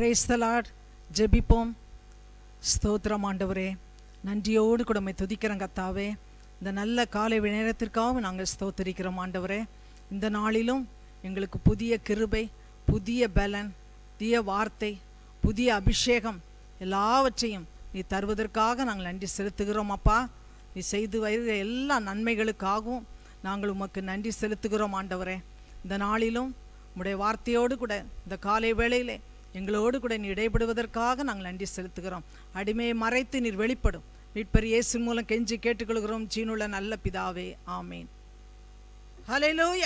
brace தலாட் ஜெபிப்போம் ஸ்தோத்திரம் ஆண்டவரே நன்றியோடு கூட உம்மை துதிக்கிறோம் கத்தாவே இந்த நல்ல காலை நேரத்திற்காகவும் நாங்கள் ஸ்தோத்தரிக்கிறோம் ஆண்டவரே இந்த நாளிலும் எங்களுக்கு புதிய கிருபை புதிய பலன் புதிய வார்த்தை புதிய அபிஷேகம் எல்லாவற்றையும் நீ தருவதற்காக நாங்கள் நன்றி செலுத்துகிறோம் அப்பா நீ செய்து வருகிற எல்லா நன்மைகளுக்காகவும் நாங்கள் உமக்கு நன்றி செலுத்துகிறோம் ஆண்டவரே இந்த நாளிலும் உம்முடைய வார்த்தையோடு கூட இந்த காலை வேளையிலே எங்களோடு கூட நீ இடைபடுவதற்காக நாங்கள் நன்றி செலுத்துகிறோம் அடிமையை மறைத்து நீர் வெளிப்படும் மீட்பர் இயேசு மூலம் கெஞ்சி கேட்டுக்கொள்கிறோம் சீனுள்ள நல்ல பிதாவே ஆமேன் ஹalleluya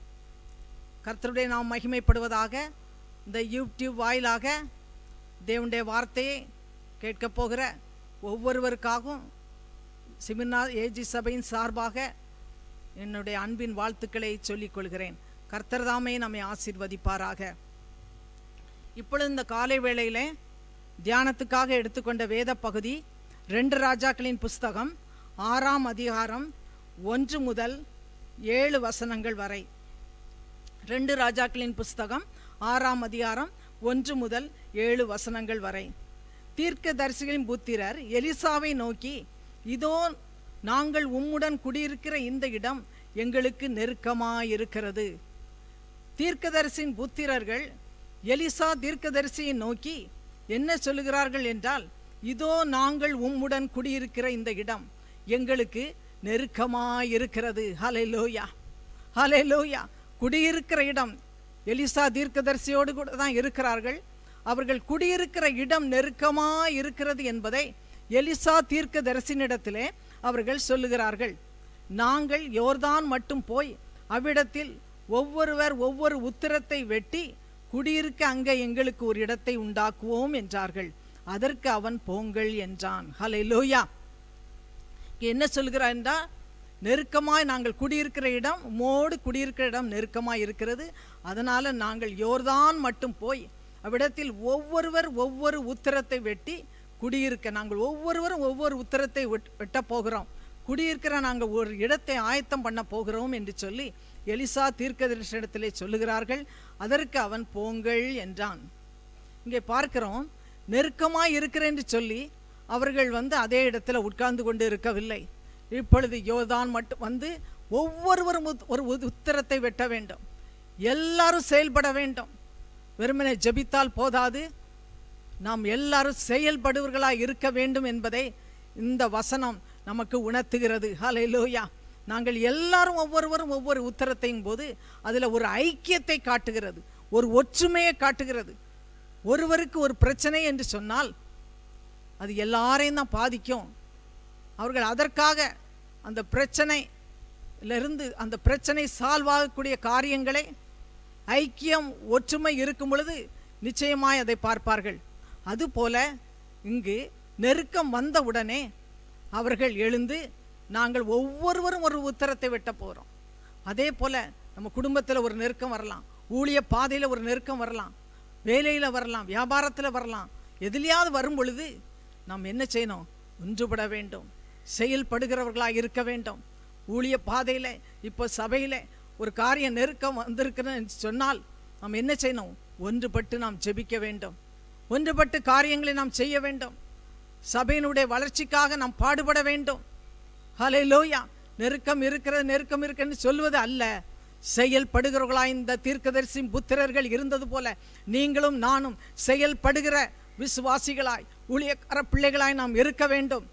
கர்த்தருடைய நாம் மகிமைப்படுவதாக இந்த யூடியூப் வாயிலாக தேவனுடைய வார்த்தையை கேட்கப் போகிற ஒவ்வொருவருக்காகவும் சிமினா ஏஜி சபையின் சார்பாக என்னுடைய அன்பின் வாழ்த்துக்களை சொல்லிக் கொள்கிறேன் கர்த்தர் தாமே நம்மை ஆசீர்வதிப்பாராக இப்பொழுது இந்த காலை வேளையிலே தியானத்துக்காக எடுத்துக்கொண்ட வேத பகுதி ரெண்டு ராஜாக்களின் புஸ்தகம் ஆறாம் அதிகாரம் ஒன்று முதல் ஏழு வசனங்கள் வரை ரெண்டு ராஜாக்களின் புஸ்தகம் ஆறாம் அதிகாரம் ஒன்று முதல் ஏழு வசனங்கள் வரை தீர்க்கதரிசிகளின் புத்திரர் எலிசாவை நோக்கி இதோ நாங்கள் உம்முடன் குடியிருக்கிற இந்த இடம் எங்களுக்கு நெருக்கமாயிருக்கிறது தீர்க்கதரிசியின் புத்திரர்கள் எலிசா தீர்க்கதரிசியை நோக்கி என்ன சொல்லுகிறார்கள் என்றால் இதோ நாங்கள் உம்முடன் குடியிருக்கிற இந்த இடம் எங்களுக்கு நெருக்கமாயிருக்கிறது ஹலே லோயா ஹலே லோயா குடியிருக்கிற இடம் எலிசா தீர்க்கதரிசியோடு கூட தான் இருக்கிறார்கள் அவர்கள் குடியிருக்கிற இடம் நெருக்கமாக இருக்கிறது என்பதை எலிசா தீர்க்கதரிசினிடத்திலே அவர்கள் சொல்லுகிறார்கள் நாங்கள் யோர்தான் மட்டும் போய் அவ்விடத்தில் ஒவ்வொருவர் ஒவ்வொரு உத்திரத்தை வெட்டி குடியிருக்க அங்கே எங்களுக்கு ஒரு இடத்தை உண்டாக்குவோம் என்றார்கள் அதற்கு அவன் போங்கள் என்றான் ஹலே லோயா என்ன சொல்கிறார் என்றால் நெருக்கமாய் நாங்கள் குடியிருக்கிற இடம் மோடு குடியிருக்கிற இடம் நெருக்கமாய் இருக்கிறது அதனால நாங்கள் யோர்தான் மட்டும் போய் அவ்விடத்தில் ஒவ்வொருவர் ஒவ்வொரு உத்தரத்தை வெட்டி குடியிருக்க நாங்கள் ஒவ்வொருவரும் ஒவ்வொரு உத்தரத்தை வெட்ட போகிறோம் குடியிருக்கிற நாங்கள் ஒரு இடத்தை ஆயத்தம் பண்ண போகிறோம் என்று சொல்லி எலிசா தீர்க்கதரிசனத்திலே சொல்லுகிறார்கள் அதற்கு அவன் போங்கள் என்றான் இங்கே பார்க்கிறோம் நெருக்கமாய் இருக்கிறேன் என்று சொல்லி அவர்கள் வந்து அதே இடத்துல உட்கார்ந்து கொண்டு இருக்கவில்லை இப்பொழுது யோதான் மட்டும் வந்து ஒவ்வொருவரும் ஒரு உத்தரத்தை வெட்ட வேண்டும் எல்லாரும் செயல்பட வேண்டும் வெறுமனே ஜபித்தால் போதாது நாம் எல்லாரும் செயல்படுவர்களாக இருக்க வேண்டும் என்பதை இந்த வசனம் நமக்கு உணர்த்துகிறது ஹலே லோயா நாங்கள் எல்லாரும் ஒவ்வொருவரும் ஒவ்வொரு உத்தரத்தையும் போது அதில் ஒரு ஐக்கியத்தை காட்டுகிறது ஒரு ஒற்றுமையை காட்டுகிறது ஒருவருக்கு ஒரு பிரச்சனை என்று சொன்னால் அது எல்லாரையும் தான் பாதிக்கும் அவர்கள் அதற்காக அந்த பிரச்சனையிலிருந்து அந்த பிரச்சனை சால்வ் ஆகக்கூடிய காரியங்களை ஐக்கியம் ஒற்றுமை இருக்கும் பொழுது நிச்சயமாய் அதை பார்ப்பார்கள் அதுபோல இங்கு நெருக்கம் வந்தவுடனே அவர்கள் எழுந்து நாங்கள் ஒவ்வொருவரும் ஒரு உத்தரத்தை வெட்ட போகிறோம் அதே போல் நம்ம குடும்பத்தில் ஒரு நெருக்கம் வரலாம் ஊழிய பாதையில் ஒரு நெருக்கம் வரலாம் வேலையில் வரலாம் வியாபாரத்தில் வரலாம் எதிலையாவது வரும் பொழுது நாம் என்ன செய்யணும் ஒன்றுபட வேண்டும் செயல்படுகிறவர்களாக இருக்க வேண்டும் ஊழிய பாதையில் இப்போ சபையில் ஒரு காரியம் நெருக்கம் வந்திருக்குன்னு சொன்னால் நாம் என்ன செய்யணும் ஒன்றுபட்டு நாம் ஜெபிக்க வேண்டும் ஒன்றுபட்டு காரியங்களை நாம் செய்ய வேண்டும் சபையினுடைய வளர்ச்சிக்காக நாம் பாடுபட வேண்டும் ஹலே லோயா நெருக்கம் இருக்கிறது நெருக்கம் இருக்குன்னு சொல்வது அல்ல செயல்படுகிறவர்களாய் இந்த தீர்க்கதரிசி புத்திரர்கள் இருந்தது போல நீங்களும் நானும் செயல்படுகிற விசுவாசிகளாய் ஊழியக்கார பிள்ளைகளாய் நாம் இருக்க வேண்டும்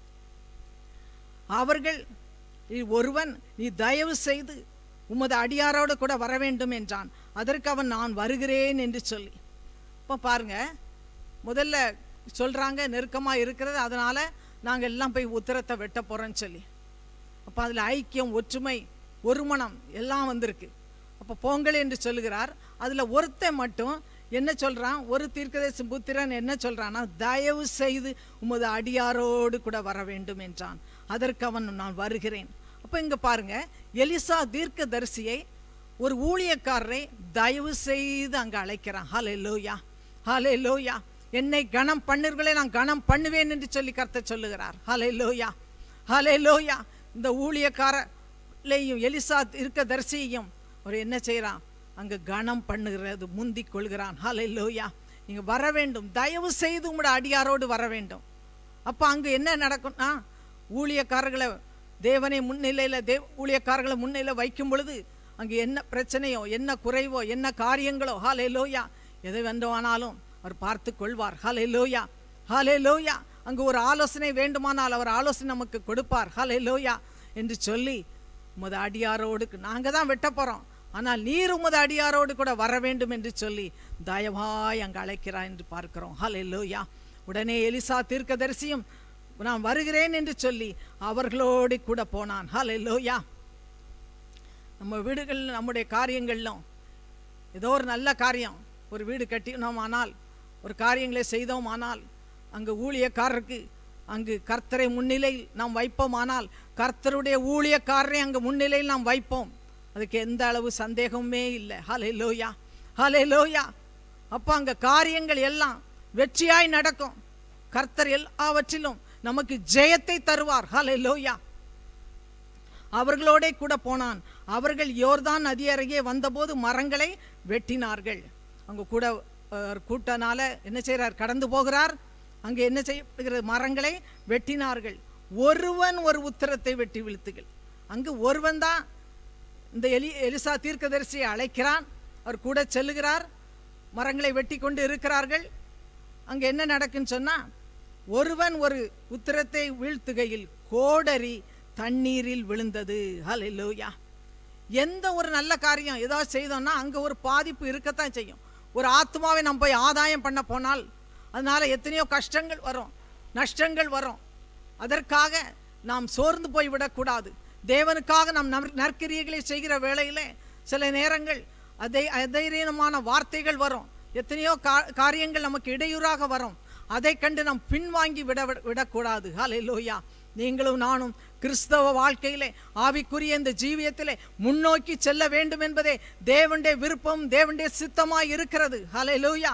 அவர்கள் ஒருவன் நீ தயவு செய்து உமது அடியாரோடு கூட வர வேண்டும் என்றான் அதற்கு அவன் நான் வருகிறேன் என்று சொல்லி இப்போ பாருங்க முதல்ல சொல்கிறாங்க நெருக்கமாக இருக்கிறது அதனால் நாங்கள் எல்லாம் போய் உத்தரத்தை வெட்ட போகிறோன்னு சொல்லி அப்போ அதில் ஐக்கியம் ஒற்றுமை ஒருமணம் எல்லாம் வந்திருக்கு அப்போ பொங்கல் என்று சொல்லுகிறார் அதில் ஒருத்தன் மட்டும் என்ன சொல்கிறான் ஒரு தீர்க்கதேச புத்திரன் என்ன சொல்கிறான்னா தயவு செய்து உமது அடியாரோடு கூட வர வேண்டும் என்றான் அதற்கு அவன் நான் வருகிறேன் அப்போ இங்கே பாருங்க எலிசா தீர்க்க தரிசியை ஒரு ஊழியக்காரரை தயவு செய்து அங்கே அழைக்கிறான் ஹலே லோயா ஹலே லோயா என்னை கனம் பண்ணுர்களே நான் கனம் பண்ணுவேன் என்று சொல்லி கருத்தை சொல்லுகிறார் ஹலே லோயா ஹலே லோயா இந்த ஊழியக்காரலையும் எலிசா இருக்க தரிசியையும் அவர் என்ன செய்கிறான் அங்கே கனம் பண்ணுகிறது முந்திக் கொள்கிறான் ஹலே லோயா நீங்க வர வேண்டும் தயவு செய்து உங்களோட அடியாரோடு வர வேண்டும் அப்ப அங்க என்ன நடக்கும்னா ஊழியக்காரர்களை தேவனை முன்னிலையில தேவ ஊழியக்காரர்களை முன்னிலையில வைக்கும் பொழுது அங்கே என்ன பிரச்சனையோ என்ன குறைவோ என்ன காரியங்களோ ஹாலே லோயா எதை வேண்டுமானாலும் அவர் பார்த்து கொள்வார் ஹாலே லோயா ஹாலே லோயா அங்கு ஒரு ஆலோசனை வேண்டுமானால் அவர் ஆலோசனை நமக்கு கொடுப்பார் ஹாலே லோயா என்று சொல்லி உமது அடியாரோடு நாங்க தான் வெட்ட போறோம் ஆனால் நீர் உமது அடியாரோடு கூட வர வேண்டும் என்று சொல்லி தயவாய் அங்கு அழைக்கிறார் என்று பார்க்கிறோம் ஹலே லோயா உடனே எலிசா தீர்க்கதரிசியும் நான் வருகிறேன் என்று சொல்லி அவர்களோடு கூட போனான் ஹலே லோயா நம்ம வீடுகள் நம்முடைய காரியங்களிலும் ஏதோ ஒரு நல்ல காரியம் ஒரு வீடு கட்டினோம் ஆனால் ஒரு காரியங்களை செய்தோம் ஆனால் அங்கு ஊழியக்காரருக்கு அங்கு கர்த்தரை முன்னிலையில் நாம் வைப்போமானால் கர்த்தருடைய ஊழியக்காரரை அங்கு முன்னிலையில் நாம் வைப்போம் அதுக்கு எந்த அளவு சந்தேகமே இல்லை ஹலே லோயா ஹலே லோயா அப்போ அங்கே காரியங்கள் எல்லாம் வெற்றியாய் நடக்கும் கர்த்தர் எல்லாவற்றிலும் நமக்கு ஜெயத்தை தருவார் ஹலே லோயா அவர்களோடே கூட போனான் அவர்கள் யோர்தான் நதி அருகே வந்தபோது மரங்களை வெட்டினார்கள் அங்க கூட அஹ், கூட்டனால என்ன செய்றார் கடந்து போகிறார் அங்கே என்ன செய்யப்படுகிறது மரங்களை வெட்டினார்கள் ஒருவன் ஒரு உத்தரத்தை வெட்டி வீழ்த்துகள் அங்கு ஒருவன் தான் இந்த எலி எலிசா தீர்க்கதரிசியை அழைக்கிறான் அவர் கூட செல்லுகிறார் மரங்களை வெட்டி கொண்டு இருக்கிறார்கள் அங்கே என்ன நடக்குன்னு சொன்னா ஒருவன் ஒரு உத்தரத்தை வீழ்த்துகையில் கோடரி தண்ணீரில் விழுந்தது ஹalleluya எந்த ஒரு நல்ல காரியம் ஏதாவது செய்தோம்னா அங்க ஒரு பாதிப்பு இருக்கத்தான் செய்யும் ஒரு ஆத்மாவை நம்ம போய் ஆதாயம் பண்ண போனால் அதனால எத்தனையோ கஷ்டங்கள் வரும் நஷ்டங்கள் வரும் அதற்காக நாம் சோர்ந்து போய் விடக்கூடாது தேவனுக்காக நாம் நற்- நற்கிரியைகளை செய்கிற வேளையிலே சில நேரங்கள் அதை அதைரியமான வார்த்தைகள் வரும் எத்தனையோ கா- காரியங்கள் நமக்கு இடையூறாக வரும் அதை கண்டு நாம் பின்வாங்கி விட விடக்கூடாது ஹalleluya நீங்களும் நானும் கிறிஸ்தவ வாழ்க்கையிலே ஆவிக்குரிய இந்த ஜீவியத்திலே முன்னோக்கி செல்ல வேண்டும் என்பதே தேவனுடைய விருப்பம் தேவனுடைய சித்தமாய் இருக்கிறது ஹalleluya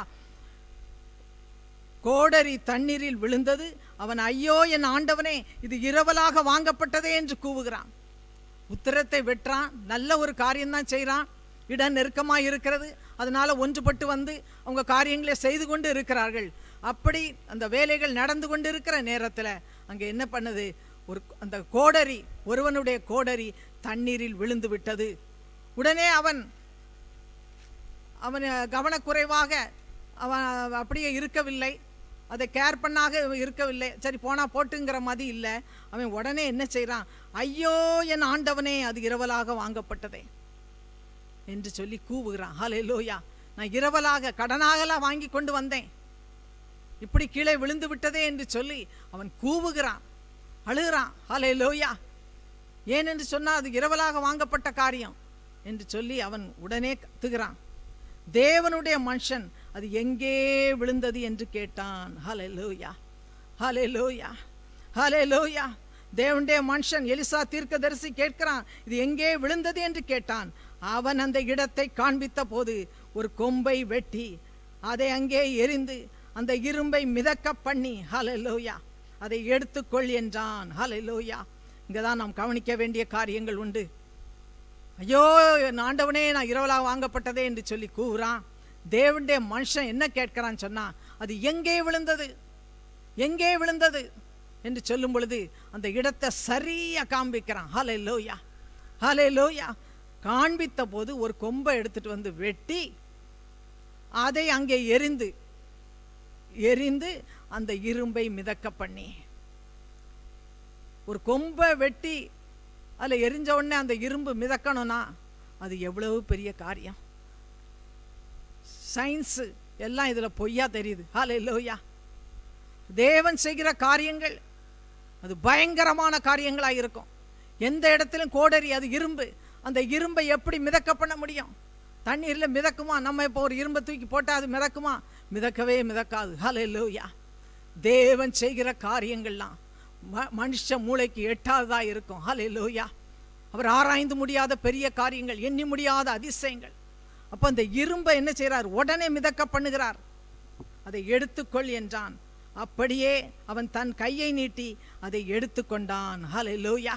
கோடரி தண்ணீரில் விழுந்தது அவன் ஐயோ என் ஆண்டவனே இது இரவலாக வாங்கப்பட்டதே என்று கூவுகிறான் உத்தரத்தை வெட்டுறான் நல்ல ஒரு காரியம்தான் செய்கிறான் இடம் நெருக்கமாக இருக்கிறது அதனால ஒன்றுபட்டு வந்து அவங்க காரியங்களை செய்து கொண்டு இருக்கிறார்கள் அப்படி அந்த வேலைகள் நடந்து கொண்டு இருக்கிற நேரத்தில் அங்கே என்ன பண்ணுது ஒரு அந்த கோடரி ஒருவனுடைய கோடரி தண்ணீரில் விழுந்து விட்டது உடனே அவன் அவன் கவனக்குறைவாக அவன் அப்படியே இருக்கவில்லை அதை கேர் பண்ணாக இருக்கவில்லை சரி போனா போட்டுங்கிற மாதிரி இல்லை அவன் உடனே என்ன செய்றான் ஐயோ என் ஆண்டவனே அது இரவலாக வாங்கப்பட்டதே என்று சொல்லி கூவுகிறான் ஹலே லோயா நான் இரவலாக கடனாகலாம் வாங்கி கொண்டு வந்தேன் இப்படி கீழே விழுந்து விட்டதே என்று சொல்லி அவன் கூவுகிறான் அழுகிறான் ஹலே லோயா ஏனென்று சொன்னால் அது இரவலாக வாங்கப்பட்ட காரியம் என்று சொல்லி அவன் உடனே கத்துகிறான் தேவனுடைய மனுஷன் அது எங்கே விழுந்தது என்று கேட்டான் ஹலே லோயா ஹலே லோயா ஹலே லோயா தேவனுடைய மனுஷன் எலிசா தீர்க்கதரிசி கேட்கிறான் இது எங்கே விழுந்தது என்று கேட்டான் அவன் அந்த இடத்தை காண்பித்த போது ஒரு கொம்பை வெட்டி அதை அங்கே எரிந்து அந்த இரும்பை மிதக்க பண்ணி ஹalleluya அதை எடுத்துக்கொள் என்றான் ஹalleluya இங்கே தான் நாம் கவனிக்க வேண்டிய காரியங்கள் உண்டு ஐயோ என் ஆண்டவனே நான் இரவலாக வாங்கப்பட்டதே என்று சொல்லி கூவுறான் தேவனுடைய மனுஷன் என்ன கேட்கிறான்னு சொன்னா அது எங்கே விழுந்தது எங்கே விழுந்தது என்று சொல்லும் பொழுது அந்த இடத்தை சரியா காண்பிக்கிறான் ஹலே லோயா ஹலே லோயா காண்பித்த போது ஒரு கொம்பை எடுத்துட்டு வந்து வெட்டி அதை அங்கே எரிந்து எரிந்து அந்த இரும்பை மிதக்க பண்ணி ஒரு கொம்பை வெட்டி அதில் எரிஞ்ச உடனே அந்த இரும்பு மிதக்கணும்னா அது எவ்வளவு பெரிய காரியம் சயின்ஸு எல்லாம் இதில் பொய்யா தெரியுது ஹலே லோயா தேவன் செய்கிற காரியங்கள் அது பயங்கரமான காரியங்களாக இருக்கும் எந்த இடத்திலும் கோடரி அது இரும்பு அந்த இரும்பை எப்படி மிதக்க பண்ண முடியும் தண்ணீரில் மிதக்குமா நம்ம இப்போ ஒரு இரும்பை தூக்கி போட்டால் அது மிதக்குமா மிதக்கவே மிதக்காது ஹலே லோயா தேவன் செய்கிற காரியங்கள்லாம் ம- மனுஷ மூளைக்கு எட்டாததாக இருக்கும் ஹலே லோயா அவர் ஆராய்ந்து முடியாத பெரிய காரியங்கள் எண்ணி முடியாத அதிசயங்கள் அப்போ அந்த இரும்பை என்ன செய்றார் உடனே மிதக்க பண்ணுகிறார் அதை எடுத்துக்கொள் என்றான் அப்படியே அவன் தன் கையை நீட்டி அதை எடுத்துக்கொண்டான் ஹalleluya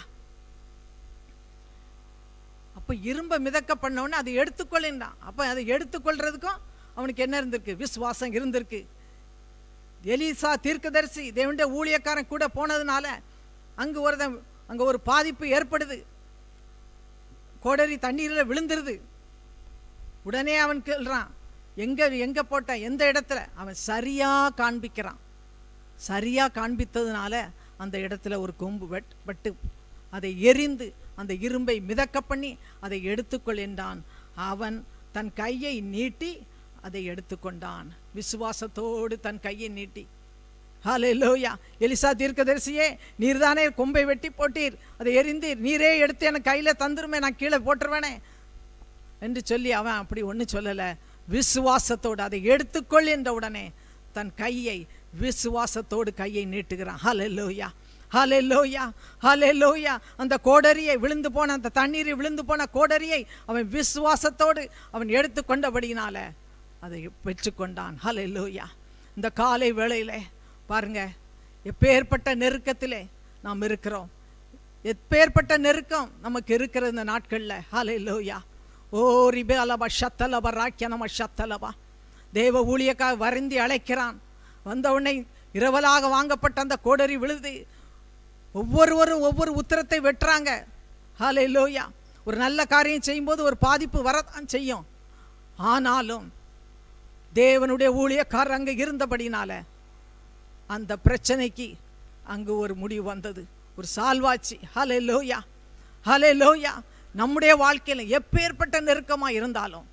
அப்ப இரும்பை மிதக்க பண்ண உடனே அதை எடுத்துக்கொள் என்றான் அப்ப அதை எடுத்துக்கொள்றதுக்கும் அவனுக்கு என்ன இருந்திருக்கு விசுவாசம் இருந்திருக்கு எலிசா தீர்க்கதரிசி தேவனுடைய ஊழியக்காரன் கூட போனதுனால அங்கு ஒரு அங்க ஒரு பாதிப்பு ஏற்படுது கோடரி தண்ணீரில் விழுந்துருது உடனே அவன் கேள்றான் எங்க எங்க போட்ட எந்த இடத்துல அவன் சரியா காண்பிக்கிறான் சரியா காண்பித்ததுனால அந்த இடத்துல ஒரு கொம்பு வெட் பட்டு அதை எரிந்து அந்த இரும்பை மிதக்க பண்ணி அதை எடுத்துக்கொள் என்றான் அவன் தன் கையை நீட்டி அதை எடுத்துக்கொண்டான் விசுவாசத்தோடு தன் கையை நீட்டி ஹalleluya எலிசா தீர்க்கதரிசியே நீர்தானே கொம்பை வெட்டி போட்டீர் அதை எரிந்தீர் நீரே எடுத்து எனக்கு கையில் தந்துருமே நான் கீழே போட்டுருவேனே என்று சொல்லி அவன் அப்படி ஒன்றும் சொல்லலை விசுவாசத்தோடு அதை எடுத்துக்கொள் என்ற உடனே தன் கையை விசுவாசத்தோடு கையை நீட்டுகிறான் ஹalleluya ஹalleluya ஹalleluya அந்த கோடரியை விழுந்து போன அந்த தண்ணீரில் விழுந்து போன கோடரியை அவன் விசுவாசத்தோடு அவன் எடுத்துக்கொண்டபடியினால அதை பெற்றுக்கொண்டான் ஹalleluya இந்த காலை வேளையிலே பாருங்க எப்பேற்பட்ட நெருக்கத்திலே நாம் இருக்கிறோம் எப்பேற்பட்ட நெருக்கம் நமக்கு இருக்கிற இந்த நாட்களில் ஹalleluya ஓ ரிபே அலபா ஷத்தலபா ராக்கியனம ஷத்தலபா தேவ ஊழியக்காக வருந்தி அழைக்கிறான் வந்த உடனே இரவலாக வாங்கப்பட்ட அந்த கோடரி விழுது ஒவ்வொருவரும் ஒவ்வொரு உத்தரத்தை வெட்டுறாங்க ஹாலே லோயா ஒரு நல்ல காரியம் செய்யும்போது ஒரு பாதிப்பு வரத்தான் செய்யும் ஆனாலும் தேவனுடைய ஊழியக்காரர் அங்கே இருந்தபடினால அந்த பிரச்சனைக்கு அங்கு ஒரு முடிவு வந்தது ஒரு சால்வாச்சு ஹலே லோயா ஹலே லோயா நம்முடைய வாழ்க்கையில் எப்பேற்பட்ட நெருக்கமாக இருந்தாலும்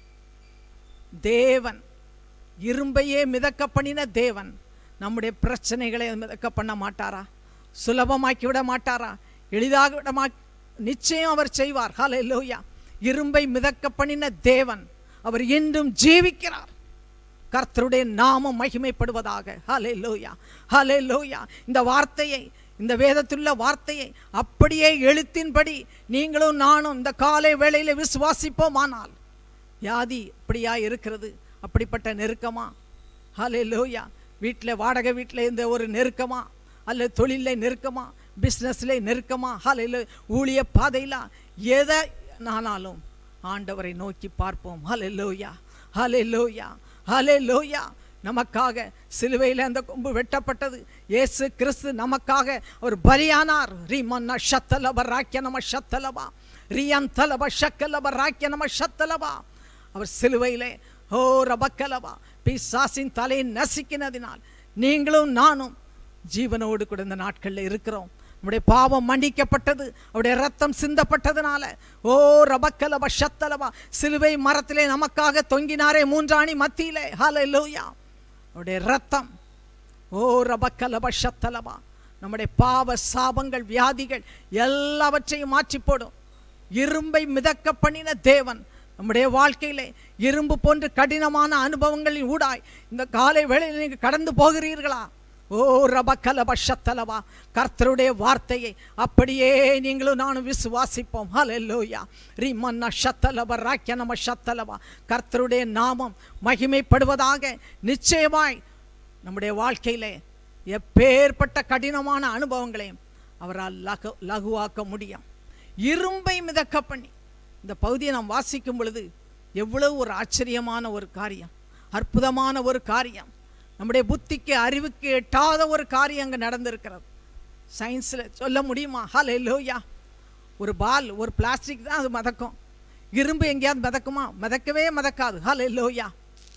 தேவன் இரும்பையே மிதக்க பண்ணின தேவன் நம்முடைய பிரச்சனைகளை மிதக்க பண்ண மாட்டாரா சுலபமாக்கி விட மாட்டாரா எளிதாக விட மா நிச்சயம் அவர் செய்வார் ஹலே லோயா இரும்பை மிதக்க பண்ணின தேவன் அவர் இன்றும் ஜீவிக்கிறார் கர்த்தருடைய நாமம் மகிமைப்படுவதாக ஹலே லோயா ஹலே லோயா இந்த வார்த்தையை இந்த வேதத்துள்ள வார்த்தையை அப்படியே எழுத்தின்படி நீங்களும் நானும் இந்த காலை வேளையில் விசுவாசிப்போமானால் வியாதி இப்படியா இருக்கிறது அப்படிப்பட்ட நெருக்கமா ஹலே லோயா வீட்டில் வாடகை வீட்டில் இருந்த ஒரு நெருக்கமா அல்லது தொழிலில் நெருக்கமா பிஸ்னஸில் நெருக்கமா ஹலே ஊழிய பாதையில் எதை நானாலும் ஆண்டவரை நோக்கி பார்ப்போம் ஹலே லோயா ஹலே லோயா ஹலே லோயா நமக்காக சிலுவையில் அந்த கொம்பு வெட்டப்பட்டது இயேசு கிறிஸ்து நமக்காக அவர் பலியானார் ரீமன்ன ஷத்தலப ராக்கிய நம ஷத்தலபா ரியன் தலப ஷக்கலப ராக்கிய நம ஷத்தலபா அவர் சிலுவையிலே ஓ ரபக்கலபா பிசாசின் தலையை நசுக்கினதினால் நீங்களும் நானும் ஜீவனோடு கூட இந்த நாட்களில் இருக்கிறோம் நம்முடைய பாவம் மன்னிக்கப்பட்டது அவருடைய ரத்தம் சிந்தப்பட்டதுனால ஓ ரபக்கலப ஷத்தலபா சிலுவை மரத்திலே நமக்காக தொங்கினாரே மூன்றாணி மத்தியிலே ஹாலே லோயா அவருடைய ரத்தம் ஓ ரபக்கலப ஷத்தலபா நம்முடைய பாவ சாபங்கள் வியாதிகள் எல்லாவற்றையும் மாற்றி போடும் இரும்பை மிதக்க பண்ணின தேவன் நம்முடைய வாழ்க்கையிலே இரும்பு போன்று கடினமான அனுபவங்களின் ஊடாய் இந்த காலை வேளையில் நீங்கள் கடந்து போகிறீர்களா ஓ ரபக்கலப ஷத்தலபா கர்த்தருடைய வார்த்தையை அப்படியே நீங்களும் நானும் விசுவாசிப்போம் ஹalleluya ரீமன்னா ஷத்தலப ராக்கிய நம ஷத்தலபா கர்த்தருடைய நாமம் மகிமைப்படுவதாக நிச்சயமாய் நம்முடைய வாழ்க்கையிலே எப்பேற்பட்ட கடினமான அனுபவங்களையும் அவரால் லகு லகுவாக்க முடியும் இரும்பை மிதக்க பண்ணி இந்த பகுதியை நாம் வாசிக்கும் பொழுது எவ்வளவு ஒரு ஆச்சரியமான ஒரு காரியம் அற்புதமான ஒரு காரியம் நம்முடைய புத்திக்கு அறிவுக்கு எட்டாத ஒரு காரியம் அங்கே நடந்திருக்கிறது சயின்ஸில் சொல்ல முடியுமா ஹலே லோயா ஒரு பால் ஒரு பிளாஸ்டிக் தான் அது மிதக்கும் இரும்பு எங்கேயாவது மிதக்குமா மிதக்கவே மிதக்காது ஹலே லோயா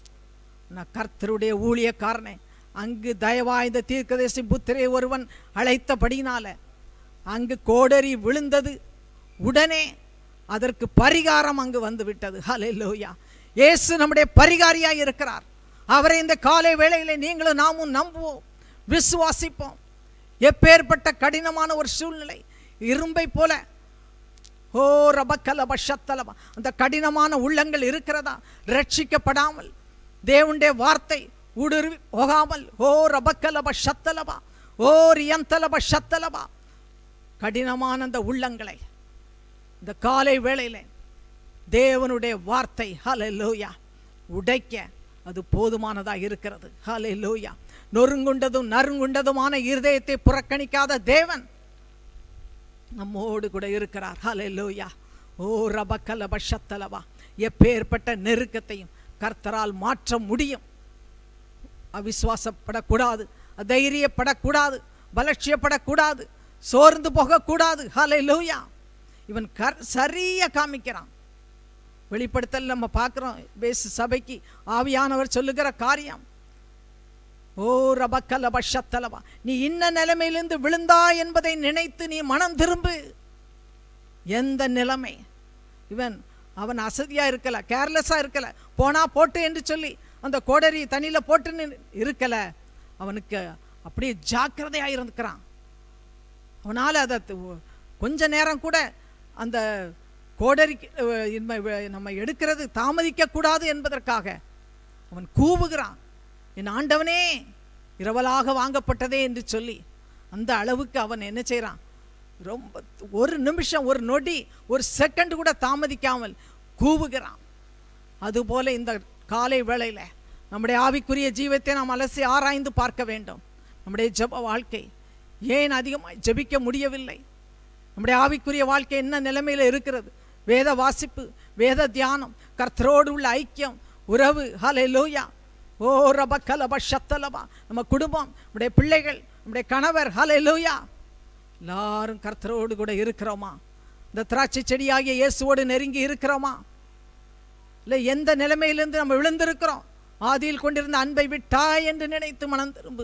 நான் கர்த்தருடைய ஊழியக்காரனே அங்கு தயவாய்ந்த தீர்க்கதேசி புத்திரை ஒருவன் அழைத்தபடினால அங்கு கோடரி விழுந்தது உடனே அதற்கு பரிகாரம் அங்கு வந்து விட்டது ஹலே லோயா இயேசு நம்முடைய பரிகாரியாய் இருக்கிறார் அவரை இந்த காலை வேளையிலே நீங்களும் நாமும் நம்புவோம் விசுவாசிப்போம் எப்பேற்பட்ட கடினமான ஒரு சூழ்நிலை இரும்பை போல ஓ ரபக்கலப ஷத்தலபா அந்த கடினமான உள்ளங்கள் இருக்கிறதா ரட்சிக்கப்படாமல் தேவனுடைய வார்த்தை ஊடுருவி போகாமல் ஓ ரபக்கலப ஷத்தலபா ஓ ரியந்தலப ஷத்தலபா கடினமான அந்த உள்ளங்களை இந்த காலை வேளையிலே தேவனுடைய வார்த்தை ஹலே லோயா உடைக்க அது போதுமானதாக இருக்கிறது ஹலே லோயா நொறுங்குண்டதும் நறுங்குண்டதுமான இருதயத்தை புறக்கணிக்காத தேவன் நம்மோடு கூட இருக்கிறார் ஹலே லோயா ஓ ரபக்கலப ஷத்தலவா எப்பேற்பட்ட நெருக்கத்தையும் கர்த்தரால் மாற்ற முடியும் அவிசுவாசப்படக்கூடாது தைரியப்படக்கூடாது பலட்சியப்படக்கூடாது சோர்ந்து போகக்கூடாது ஹலை லூயா இவன் கர் சரியா காமிக்கிறான் வெளிப்படுத்தல் நம்ம பார்க்குறோம் பேசு சபைக்கு ஆவியானவர் சொல்லுகிற காரியம் ஓ ரபக்கலப ஷத்தலபா நீ இன்ன நிலைமையிலிருந்து விழுந்தா என்பதை நினைத்து நீ மனம் திரும்பு எந்த நிலைமை இவன் அவன் அசதியா இருக்கல கேர்லெஸ்ஸா இருக்கல போனா போட்டு என்று சொல்லி அந்த கோடரி தண்ணியில போட்டுன்னு இருக்கல அவனுக்கு அப்படியே ஜாக்கிரதையா இருந்துக்கிறான் அவனால அதை து- கொஞ்ச நேரம் கூட அந்த கோடரி நம்ம எடுக்கிறது தாமதிக்க கூடாது என்பதற்காக அவன் கூவுகிறான் என் ஆண்டவனே இரவலாக வாங்கப்பட்டதே என்று சொல்லி அந்த அளவுக்கு அவன் என்ன செய்றான் ரொம்ப ஒரு நிமிஷம் ஒரு நொடி ஒரு செகண்ட் கூட தாமதிக்காமல் கூவுகிறான் அதுபோல இந்த காலை வேளையில நம்முடைய ஆவிக்குரிய ஜீவத்தை நாம் அலசி ஆராய்ந்து பார்க்க வேண்டும் நம்முடைய ஜெப வாழ்க்கை ஏன் அதிகமாக ஜெபிக்க முடியவில்லை நம்முடைய ஆவிக்குரிய வாழ்க்கை என்ன நிலைமையில இருக்கிறது வேத வாசிப்பு வேத தியானம் கர்த்தரோடு உள்ள ஐக்கியம் உறவு ஹலே லோயா ஓ ரப கலப ஷத்தலபா நம்ம குடும்பம் நம்முடைய பிள்ளைகள் நம்முடைய கணவர் ஹலே லோயா எல்லாரும் கர்த்தரோடு கூட இருக்கிறோமா இந்த திராட்சை செடியாகிய இயேசுவோடு நெருங்கி இருக்கிறோமா இல்லை எந்த நிலைமையிலிருந்து நம்ம விழுந்திருக்கிறோம் ஆதியில் கொண்டிருந்த அன்பை விட்டாய் என்று நினைத்து மனம் திரும்பு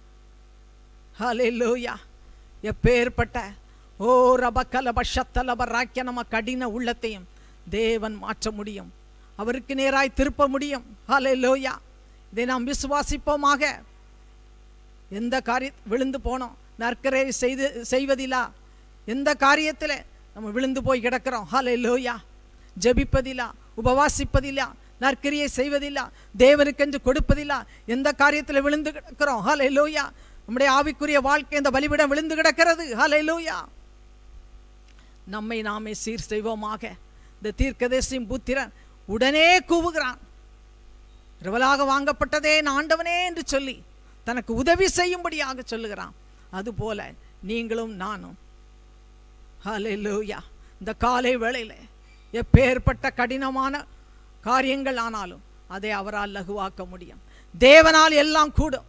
ஹalleluya எப்பேற்பட்ட ஓ ரபக்கலப ஷத்தலப ராக்கிய நம்ம கடின உள்ளத்தையும் தேவன் மாற்ற முடியும் அவருக்கு நேராய் திருப்ப முடியும் ஹalleluya இதை நாம் விசுவாசிப்போமாக எந்த காரிய விழுந்து போனோம் நற்கரை செய்து செய்வதிலா எந்த காரியத்தில் நம்ம விழுந்து போய் கிடக்கிறோம் ஹalleluya ஜெபிப்பதிலா உபவாசிப்பதிலா நற்கிரியை செய்வதில்லா தேவனுக்கென்று கொடுப்பதில்லா எந்த காரியத்தில் விழுந்து கிடக்கிறோம் ஹalleluya நம்முடைய ஆவிக்குரிய வாழ்க்கை இந்த பலிபிடம் விழுந்து கிடக்கிறது ஹalleluya நம்மை நாமே சீர் செய்வோமாக இந்த தீர்க்கதரிசியும் புத்திரன் உடனே கூவுகிறான் இரவலாக வாங்கப்பட்டதே என் ஆண்டவனே என்று சொல்லி தனக்கு உதவி செய்யும்படியாக சொல்லுகிறான் அதுபோல நீங்களும் நானும் ஹalleluya இந்த காலை வேளையில எப்பேற்பட்ட கடினமான காரியங்கள் ஆனாலும் அதை அவரால் லகுவாக்க முடியும் தேவனால் எல்லாம் கூடும்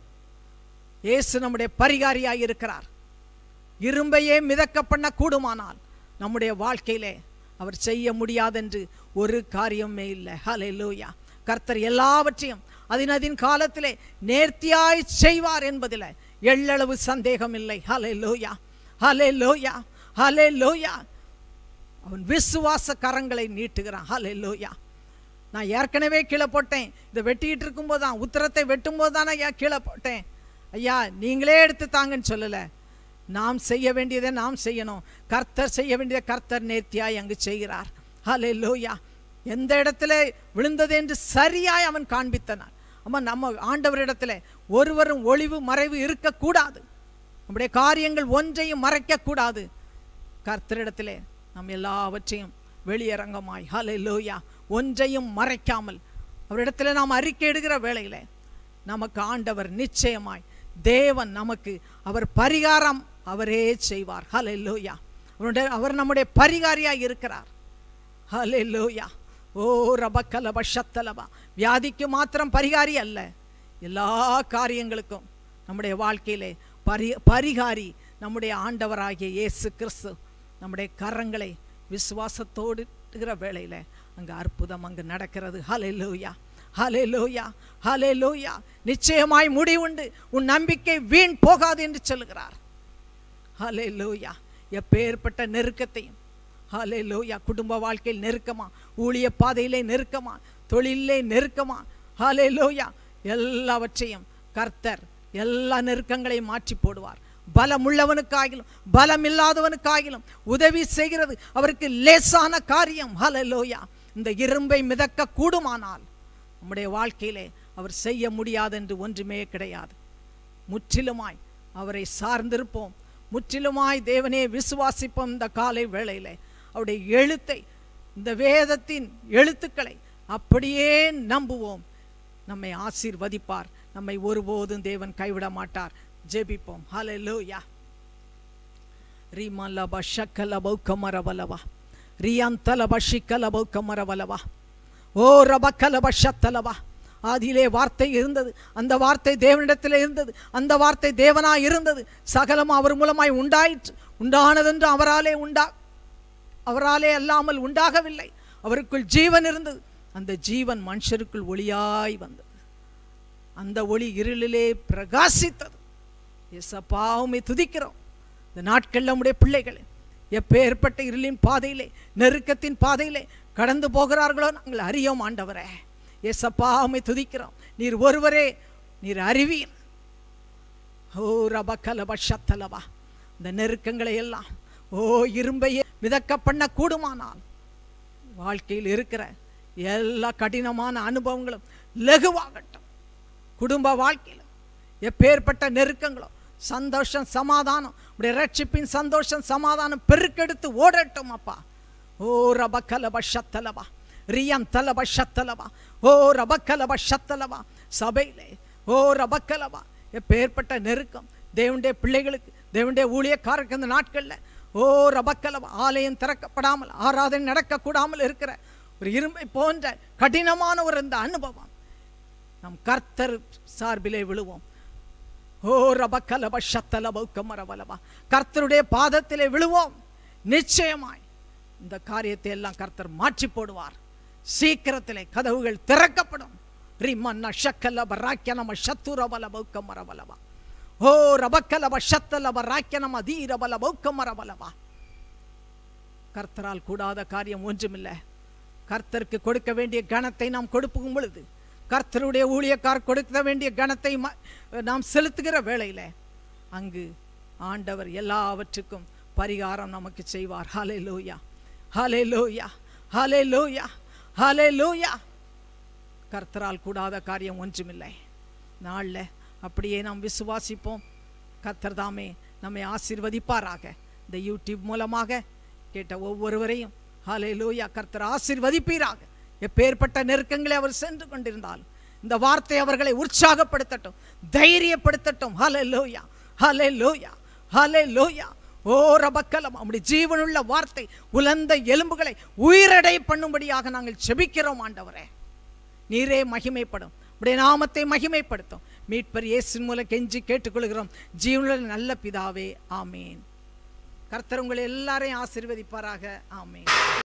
இயேசு நம்முடைய பரிகாரியாய் இருக்கிறார் இரும்பையே மிதக்க பண்ண கூடுமானால் நம்முடைய வாழ்க்கையிலே அவர் செய்ய முடியாதென்று ஒரு காரியமே இல்லை ஹalleluya கர்த்தர் எல்லாவற்றையும் அதினதின் காலத்திலே நேர்த்தியாய் செய்வார் என்பதில் எள்ளளவு சந்தேகம் இல்லை ஹalleluya ஹalleluya ஹalleluya அவன் விசுவாச கரங்களை நீட்டுகிறான் ஹalleluya நான் ஏற்கனவே கீழே போட்டேன் இதை வெட்டிக்கிட்டு இருக்கும்போது தான் உத்தரத்தை வெட்டும்போது தானே ஐயா கீழே போட்டேன் ஐயா நீங்களே எடுத்து தாங்கன்னு சொல்லலை நாம் செய்ய வேண்டியதை நாம் செய்யணும் கர்த்தர் செய்ய வேண்டியதை கர்த்தர் நேர்த்தியாய் அங்கு செய்கிறார் ஹalleluya எந்த இடத்துல விழுந்தது என்று சரியாய் அவன் காண்பித்தனான் அம்மா நம்ம ஆண்டவரிடத்துல ஒருவரும் ஒளிவு மறைவு இருக்கக்கூடாது நம்முடைய காரியங்கள் ஒன்றையும் மறைக்கக்கூடாது கர்த்தரிடத்திலே நாம் எல்லாவற்றையும் வெளியரங்கமாய் ஹalleluya ஒன்றையும் மறைக்காமல் அவரிடத்துல நாம் அறிக்கை எடுக்கிற வேளையிலே நமக்கு ஆண்டவர் நிச்சயமாய் தேவன் நமக்கு அவர் பரிகாரம் அவரே செய்வார் ஹalleluya அவருடைய அவர் நம்முடைய பரிகாரியாய் இருக்கிறார் ஹalleluya ஓ ரபக்கலப ஷத்தலபா வியாதிக்கு மாத்திரம் பரிகாரி அல்ல எல்லா காரியங்களுக்கும் நம்முடைய வாழ்க்கையிலே பரி பரிகாரி நம்முடைய ஆண்டவராகிய இயேசு கிறிஸ்து நம்முடைய கரங்களை விசுவாசத்தோடு இருக்கிற வேளையில அங்க அற்புதம் அங்கு நடக்கிறது ஹalleluya ஹalleluya ஹalleluya நிச்சயமாய் முடிவுண்டு உன் நம்பிக்கை வீண் போகாது என்று சொல்லுகிறார் ஹalleluya எப்பேற்பட்ட நெருக்கத்தையும் ஹalleluya குடும்ப வாழ்க்கையில் நெருக்கமா ஊழிய பாதையிலே நெருக்கமா தொழிலே நெருக்கமா ஹalleluya எல்லாவற்றையும் கர்த்தர் எல்லா நெருக்கங்களையும் மாற்றி போடுவார் பலம் உள்ளவனுக்காகிலும் பலம் இல்லாதவனுக்காகிலும் உதவி செய்கிறது அவருக்கு லேசான காரியம் ஹalleluya இந்த இரும்பை மிதக்க கூடுமானால் நம்முடைய வாழ்க்கையிலே அவர் செய்ய முடியாதென்று ஒன்றுமே கிடையாது முற்றிலுமாய் அவரை சார்ந்திருப்போம் முற்றிலுமாய் தேவனே விசுவாசிப்போம் இந்த காலை வேளையிலே அவருடைய எழுத்தை இந்த வேதத்தின் எழுத்துக்களை அப்படியே நம்புவோம் நம்மை ஆசீர்வதிப்பார் நம்மை ஒருபோதும் தேவன் கைவிட மாட்டார் ஜெபிப்போம் ஹalleluya ரீமலப ஷக்கலபௌ கமரவலவா ரியாந்தலப ஷிக்கலபௌ கமரவலவா ஓ ரபக்கலப ஷத்தலபா ஆதியிலே வார்த்தை இருந்தது அந்த வார்த்தை தேவனிடத்தில் இருந்தது அந்த வார்த்தை தேவனாய் இருந்தது சகலம் அவர் மூலமாய் உண்டாயிற்று உண்டானதென்று அவராலே உண்டா அவராலே அல்லாமல் உண்டாகவில்லை அவருக்குள் ஜீவன் இருந்தது அந்த ஜீவன் மனுஷருக்குள் ஒளியாய் வந்தது அந்த ஒளி இருளிலே பிரகாசித்தது எசப்பா உம்மை துதிக்கிறோம் இந்த நாட்களில் நம்முடைய பிள்ளைகள் எப்பேற்பட்ட இருளின் பாதையிலே நெருக்கத்தின் பாதையிலே கடந்து போகிறார்களோ நாங்கள் அறியோம் ஆண்டவரே எசப்பா உம்மை துதிக்கிறோம் நீர் ஒருவரே நீர் அறிவீர் ஓ ரபக்கலப ஷத்தலபா இந்த நெருக்கங்களை எல்லாம் ஓ இரும்பையே மிதக்க பண்ண கூடுமானால் வாழ்க்கையில் இருக்கிற எல்லா கடினமான அனுபவங்களும் லகுவாகட்டும் குடும்ப வாழ்க்கையில் எப்பேற்பட்ட நெருக்கங்களோ சந்தோஷம் சமாதானம் உடைய ரட்சிப்பின் சந்தோஷம் சமாதானம் பெருக்கெடுத்து ஓடட்டும் அப்பா ஓ ரபக்கலப ஷத்தலபா ரியம் தலப ஷத்தலபா ஓ ரபக்கலப ஷத்தலபா சபையிலே ஓ ரபக்கலபா எப்பேற்பட்ட நெருக்கம் தேவனுடைய பிள்ளைகளுக்கு தேவனுடைய ஊழியக்காரருக்கு இந்த நாட்களில் ஓ ரபக்கலபா ஆலயம் திறக்கப்படாமல் ஆராதனை நடக்கக்கூடாமல் இருக்கிற ஒரு இரும்பை போன்ற கடினமான ஒரு இந்த அனுபவம் நம் கர்த்தர் சார்பிலே விழுவோம் ஓ ரபக்கலப ஷத்தலப உக்கமரவலபா கர்த்தருடைய பாதத்திலே விழுவோம் நிச்சயமாய் இந்த காரியத்தை எல்லாம் கர்த்தர் மாற்றி போடுவார் சீக்கிரத்திலே கதவுகள் திறக்கப்படும் ரிமன்ன ஷக்கலப ராக்கியனம சத்துரபல பௌக்கமரவலபா ஓ ரபக்கலப ஷத்தலப ராக்கியனம தீரபல பௌக்கமரவலபா கர்த்தரால் கூடாத காரியம் ஒன்றுமில்லை கர்த்தருக்கு கொடுக்க வேண்டிய கணத்தை நாம் கொடுக்கும் பொழுது கர்த்தருடைய ஊழியக்கார் கொடுக்க வேண்டிய கணத்தை ம- நாம் செலுத்துகிற வேளையில அங்கு ஆண்டவர் எல்லாவற்றுக்கும் பரிகாரம் நமக்கு செய்வார் ஹலே லோயா ஹலே லோயா ஹலே லோயா ஹலே லோயா கர்த்தரால் கூடாத காரியம் ஒன்றுமில்லை நாளில் அப்படியே நாம் விசுவாசிப்போம் கர்த்தர் தாமே நம்மை ஆசீர்வதிப்பாராக இந்த யூடியூப் மூலமாக கேட்ட ஒவ்வொருவரையும் ஹலே லூயா கர்த்தர் ஆசீர்வதிப்பீராக எப்பேற்பட்ட நெருக்கங்களை அவர் சென்று கொண்டிருந்தால் இந்த வார்த்தை அவர்களை உற்சாகப்படுத்தட்டும் தைரியப்படுத்தட்டும் ஹலே லோயா ஹலே லோயா ஹலே லோயா ஓ ரபக்கலம் அப்படி ஜீவனுள்ள வார்த்தை உலர்ந்த எலும்புகளை உயிரடை பண்ணும்படியாக நாங்கள் செபிக்கிறோம் ஆண்டவரே நீரே மகிமைப்படும் உடைய நாமத்தை மகிமைப்படுத்தும் மீட்பர் இயேசின் மூலம் கெஞ்சி கேட்டுக்கொள்கிறோம் ஜீவனுள்ள நல்ல பிதாவே ஆமேன் கர்த்தர் உங்களை எல்லாரையும் ஆசீர்வதிப்பாராக ஆமேன்